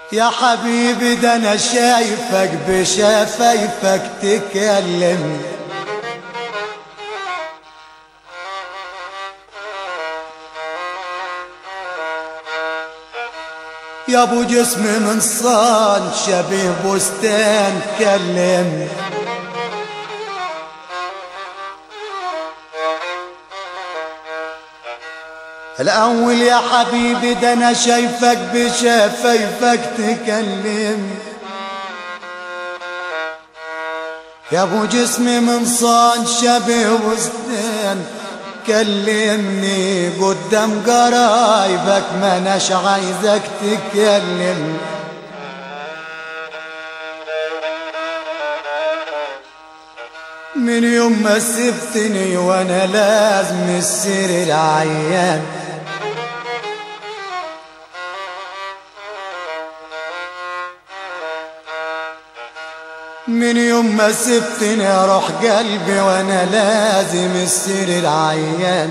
يا حبيبي ده انا شايفك بشفايفك تكلم يا ابو جسم من صان شبيه بستان كلم الاول يا حبيبي ده انا شايفك بشفايفك تكلم يا ابو جسم من صان شبيه بستان كلمني قدام قرايبك ما ناش عايزك تكلم من يوم ما سبتني وانا لازم السر العيان من يوم ما سبتني اروح قلبي وانا لازم السر العيان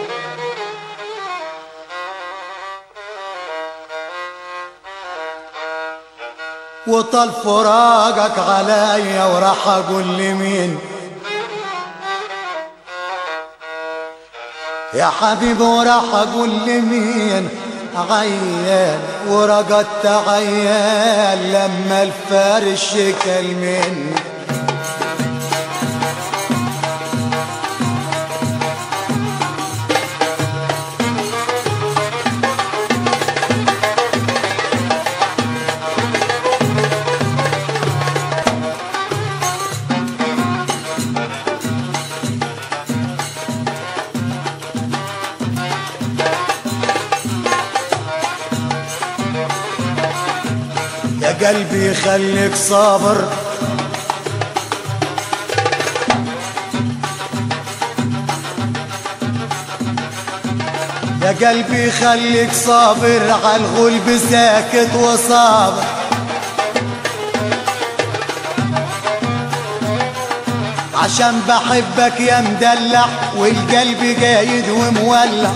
وطال فراقك عليا وراح اقول لمين يا حبيبي وراح اقول لمين عيال ورقدت عيال لما الفارش شكل مني يا قلبي خليك صابر يا قلبي خليك صابر على الغلب ساكت وصابر عشان بحبك يا مدلع والقلب قايد ومولع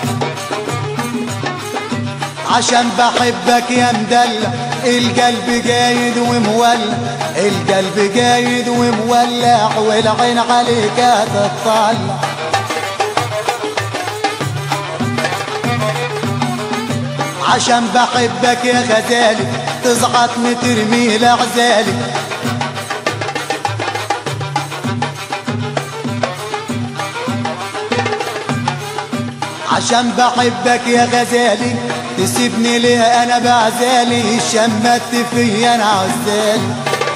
عشان بحبك يا مدلع القلب قايد ومولع القلب قايد ومولع والعين عليك تطلع عشان بحبك يا غزالي تزعطني ترمي لعزالي عشان بحبك يا غزالي تسيبني ليه انا بعزالي شمت فيا انا عزالي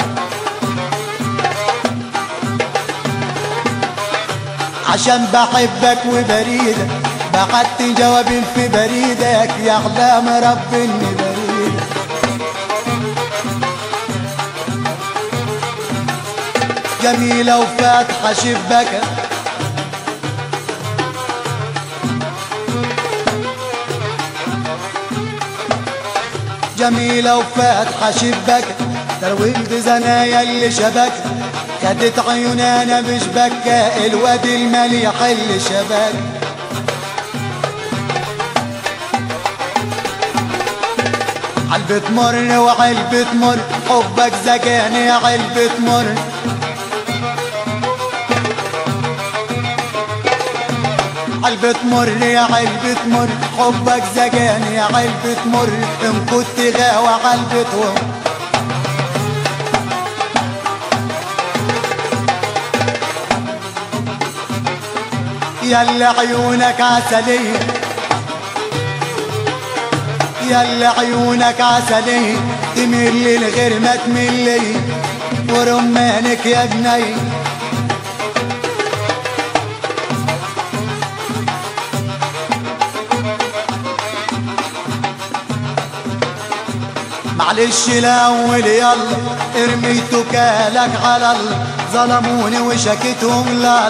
عشان بحبك وبريدك بعت جواب في بريدك يا احلام رب اني بريدك جميلة وفاتحة شباكك جميلة وفاتحة شباك ترويج زنايا اللي شبك خدت عيوني انا مش بكة الواد المليح اللي شبك علبة مر وعلبة مر حبك زكاني علبة مر علبة مر يا علبة مر حبك زجاني يا علبة مر ان كنت غاوى علبة مر يلا عيونك عسلية يلا عيونك عسلية تميل للغير ما تملي ورمانك يا بني معلش الاول يلا ارميتو كالك على الله ظلموني وشكيتهم لله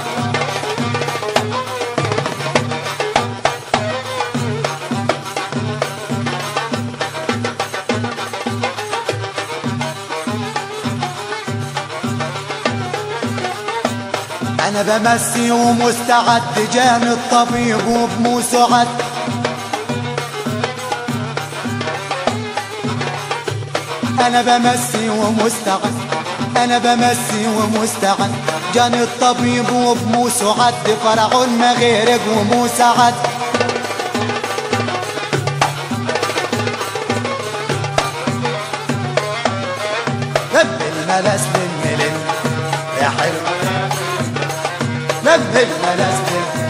انا بمسي ومستعد جاني الطبيب وبموسه عد انا بمسي ومستعد انا بمسي ومستعد جاني الطبيب وبموس عد فرعون ما غيرك وموسى عد لم الملس للملم يا حلو لم الملس للملم